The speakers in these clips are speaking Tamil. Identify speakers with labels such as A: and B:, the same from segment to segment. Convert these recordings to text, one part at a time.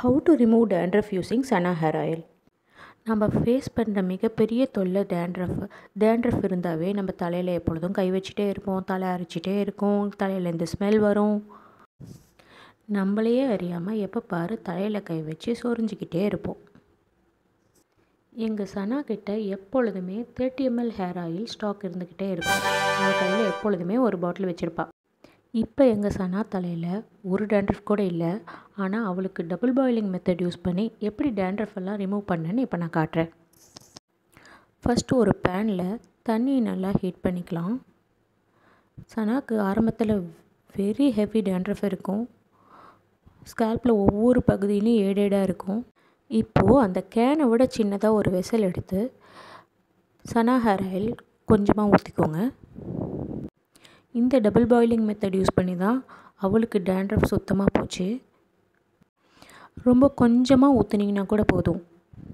A: how to remove dandruff using Sana hair oil நம்ம ஃபேஸ் பண்ணுற மிகப்பெரிய தொல்லை டேண்ட்ரஃப் டேண்ட்ரஃப் இருந்தாவே நம்ம தலையில் எப்பொழுதும் கை வச்சுட்டே இருப்போம் தலை அரைச்சிட்டே இருக்கும் தலையிலேருந்து ஸ்மெல் வரும் நம்மளையே அறியாமல் எப்போ பாரு தலையில் கை வச்சு சொரிஞ்சிக்கிட்டே இருப்போம் எங்கள் சனா கிட்ட எப்பொழுதுமே thirty ml hair oil stock இருந்துக்கிட்டே இருக்கும் அவள் கையில் எப்பொழுதுமே ஒரு பாட்டில் வச்சுருப்பா இப்போ எங்கள் சனா தலையில் ஒரு டேண்ட்ரஃப் கூட இல்லை ஆனால் அவளுக்கு டபுள் பாயிலிங் மெத்தட் யூஸ் பண்ணி எப்படி டேண்ட்ரஃப் எல்லாம் ரிமூவ் பண்ணேன்னு இப்போ நான் காட்டுறேன் ஃபஸ்ட்டு ஒரு பேனில் தண்ணி நல்லா ஹீட் பண்ணிக்கலாம் சனாக்கு ஆரம்பத்தில் வெரி ஹெவி டேண்ட்ரஃப் இருக்கும் ஸ்கேல்பில் ஒவ்வொரு பகுதியிலையும் ஏடேடாக இருக்கும் இப்போது அந்த கேனை விட சின்னதாக ஒரு வெசல் எடுத்து சனா ஹேர் ஆயில் கொஞ்சமாக ஊற்றிக்கோங்க இந்த டபுள் பாயிலிங் மெத்தட் யூஸ் பண்ணி தான் அவளுக்கு டேண்ட்ரஃப் சுத்தமாக போச்சு ரொம்ப கொஞ்சமாக ஊற்றுனீங்கன்னா கூட போதும்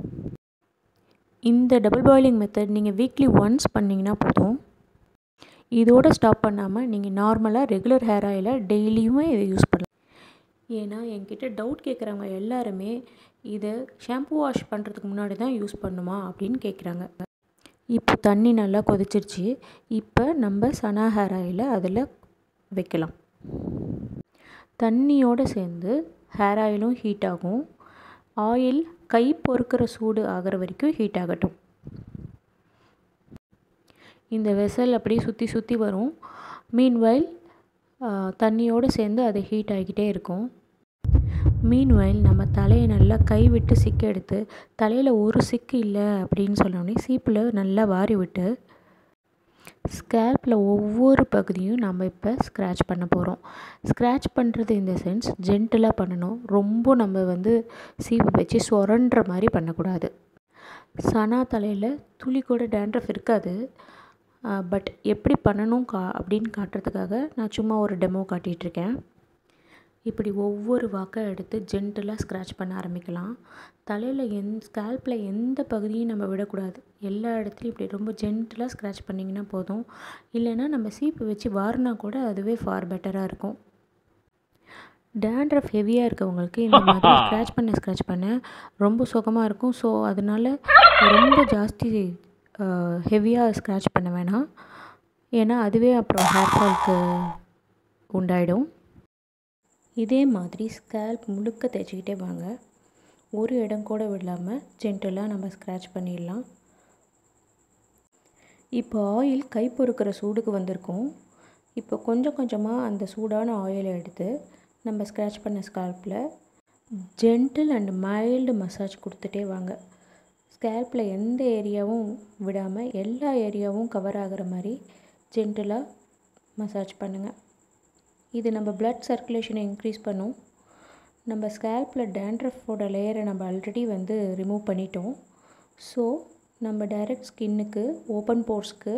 A: இந்த டபுள் பாயிலிங் மெத்தட் நீங்கள் வீக்லி ஒன்ஸ் பண்ணிங்கன்னா போதும் இதோடு ஸ்டாப் பண்ணாமல் நீங்கள் நார்மலாக ரெகுலர் ஹேர் ஆயிலை டெய்லியுமே இதை யூஸ் பண்ணலாம் ஏன்னா என்கிட்ட டவுட் கேட்குறவங்க எல்லாருமே இதை ஷாம்பு வாஷ் பண்ணுறதுக்கு முன்னாடி தான் யூஸ் பண்ணுமா அப்படின்னு கேட்குறாங்க இப்போ தண்ணி நல்லா கொதிச்சிருச்சு இப்போ நம்ம சனா ஹேர் ஆயிலை அதில் வைக்கலாம் தண்ணியோடு சேர்ந்து ஹேர் ஆயிலும் ஹீட் ஆகும் ஆயில் கை பொறுக்கிற சூடு ஆகிற வரைக்கும் ஹீட் ஆகட்டும் இந்த வெசல் அப்படியே சுற்றி சுற்றி வரும் மீன்வைல் தண்ணியோடு சேர்ந்து அது ஹீட் ஆகிக்கிட்டே இருக்கும் மீன்வைல் நம்ம தலையை நல்லா கை விட்டு சிக்கு எடுத்து தலையில் ஒரு சிக்கு இல்லை அப்படின்னு சொன்னோடனே சீப்பில் நல்லா வாரி விட்டு ஸ்கேல்பில் ஒவ்வொரு பகுதியும் நம்ம இப்போ ஸ்க்ராட்ச் பண்ண போகிறோம் ஸ்க்ராட்ச் பண்ணுறது இந்த சென்ஸ் ஜென்டிலாக பண்ணணும் ரொம்ப நம்ம வந்து சீப்பு வச்சு சொரன்ற மாதிரி பண்ணக்கூடாது சனா தலையில் துளி கூட டேண்ட்ரஃப் இருக்காது பட் எப்படி பண்ணணும் கா அப்படின்னு காட்டுறதுக்காக நான் சும்மா ஒரு டெமோ காட்டிகிட்ருக்கேன் இப்படி ஒவ்வொரு வாக்காக எடுத்து ஜென்டலாக ஸ்க்ராட்ச் பண்ண ஆரம்பிக்கலாம் தலையில் எந் ஸ்கேல்பில் எந்த பகுதியும் நம்ம விடக்கூடாது எல்லா இடத்துலையும் இப்படி ரொம்ப ஜென்டலாக ஸ்க்ராட்ச் பண்ணிங்கன்னா போதும் இல்லைன்னா நம்ம சீப்பு வச்சு வாரினா கூட அதுவே ஃபார் பெட்டராக இருக்கும் டேண்ட்ரஃப் ஹெவியாக இருக்கவங்களுக்கு இந்த மாதிரி ஸ்க்ராட்ச் பண்ண ஸ்க்ராட்ச் பண்ண ரொம்ப சுகமாக இருக்கும் ஸோ அதனால் ரொம்ப ஜாஸ்தி ஹெவியாக ஸ்க்ராட்ச் பண்ண வேணாம் ஏன்னா அதுவே அப்புறம் ஹேர் ஃபால்க்கு உண்டாயிடும் இதே மாதிரி ஸ்கேல்ப் முழுக்க தேய்ச்சிக்கிட்டே வாங்க ஒரு இடம் கூட விடாமல் ஜென்டலாக நம்ம ஸ்க்ராட்ச் பண்ணிடலாம் இப்போ ஆயில் கை பொறுக்கிற சூடுக்கு வந்திருக்கும் இப்போ கொஞ்சம் கொஞ்சமாக அந்த சூடான ஆயிலை எடுத்து நம்ம ஸ்க்ராட்ச் பண்ண ஸ்கேல்பில் ஜென்டில் அண்ட் மைல்டு மசாஜ் கொடுத்துட்டே வாங்க ஸ்கேல்பில் எந்த ஏரியாவும் விடாமல் எல்லா ஏரியாவும் கவர் ஆகிற மாதிரி ஜென்டிலாக மசாஜ் பண்ணுங்கள் இது நம்ம பிளட் சர்க்குலேஷனை இன்க்ரீஸ் பண்ணும் நம்ம ஸ்கேல்பில் டேண்ட்ரஃபோட லேயரை நம்ம ஆல்ரெடி வந்து ரிமூவ் பண்ணிட்டோம் ஸோ நம்ம டைரக்ட் ஸ்கின்னுக்கு ஓப்பன் போர்ஸ்க்கு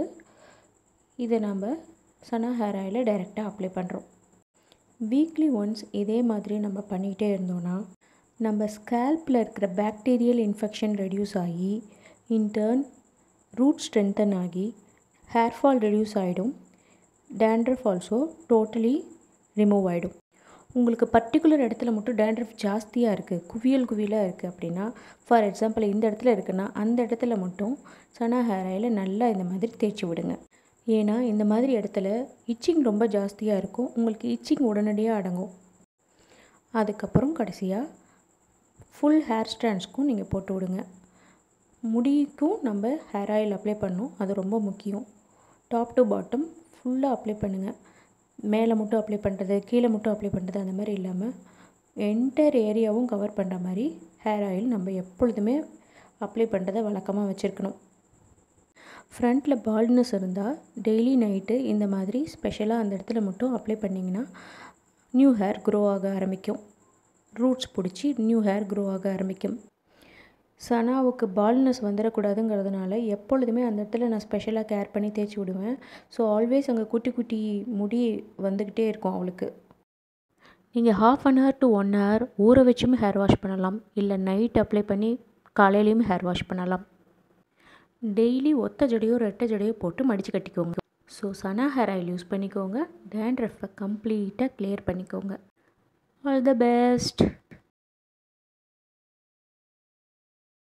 A: இதை நம்ம சனா ஹேர் ஆயிலை டைரெக்டாக அப்ளை பண்ணுறோம் வீக்லி ஒன்ஸ் இதே மாதிரி நம்ம பண்ணிகிட்டே இருந்தோன்னா நம்ம ஸ்கேல்பில் இருக்கிற பாக்டீரியல் இன்ஃபெக்ஷன் ரெடியூஸ் ஆகி இன்டர்ன் ரூட் ஸ்ட்ரென்தன் ஆகி ஹேர் ஃபால் ரெடியூஸ் ஆகிடும் டேண்ட்ரஃப் ஆல்சோ டோட்டலி ரிமூவ் ஆகிடும் உங்களுக்கு பர்டிகுலர் இடத்துல மட்டும் டேண்ட்ரஃப் ஜாஸ்தியாக இருக்குது குவியல் குவியலாக இருக்குது அப்படின்னா ஃபார் எக்ஸாம்பிள் இந்த இடத்துல இருக்குன்னா அந்த இடத்துல மட்டும் சனா ஹேர் ஆயில் நல்லா இந்த மாதிரி தேய்ச்சி விடுங்க ஏன்னா இந்த மாதிரி இடத்துல இச்சிங் ரொம்ப ஜாஸ்தியாக இருக்கும் உங்களுக்கு இச்சிங் உடனடியாக அடங்கும் அதுக்கப்புறம் கடைசியாக ஃபுல் ஹேர் ஸ்ட்ராண்ட்ஸ்க்கும் நீங்கள் போட்டு விடுங்க முடிக்கும் நம்ம ஹேர் ஆயில் அப்ளை பண்ணணும் அது ரொம்ப முக்கியம் டாப் டு பாட்டம் ஃபுல்லாக அப்ளை பண்ணுங்கள் மேலே மட்டும் அப்ளை பண்ணுறது கீழே மட்டும் அப்ளை பண்ணுறது அந்த மாதிரி இல்லாமல் என்டையர் ஏரியாவும் கவர் பண்ணுற மாதிரி ஹேர் ஆயில் நம்ம எப்பொழுதுமே அப்ளை பண்ணுறதை வழக்கமாக வச்சுருக்கணும் ஃப்ரண்ட்டில் பால்ட்னஸ் இருந்தால் டெய்லி நைட்டு இந்த மாதிரி ஸ்பெஷலாக அந்த இடத்துல மட்டும் அப்ளை பண்ணிங்கன்னா நியூ ஹேர் க்ரோ ஆக ஆரம்பிக்கும் ரூட்ஸ் பிடிச்சி நியூ ஹேர் க்ரோ ஆக ஆரம்பிக்கும் சனாவுக்கு பால்னஸ் வந்துடக்கூடாதுங்கிறதுனால எப்பொழுதுமே அந்த இடத்துல நான் ஸ்பெஷலாக கேர் பண்ணி தேய்ச்சி விடுவேன் ஸோ ஆல்வேஸ் அங்கே குட்டி குட்டி முடி வந்துக்கிட்டே இருக்கும் அவளுக்கு நீங்கள் half an hour to one hour ஊற வச்சும் ஹேர் வாஷ் பண்ணலாம் இல்லை நைட் அப்ளை பண்ணி காலையிலையும் ஹேர் வாஷ் பண்ணலாம் டெய்லி ஒத்த ஜடையோ ரெட்டை ஜடையோ போட்டு மடித்து கட்டிக்கோங்க so Sana hair oil use பண்ணிக்கோங்க டேண்ட்ரஃபை கம்ப்ளீட்டாக கிளியர் பண்ணிக்கோங்க ஆல் த பெஸ்ட்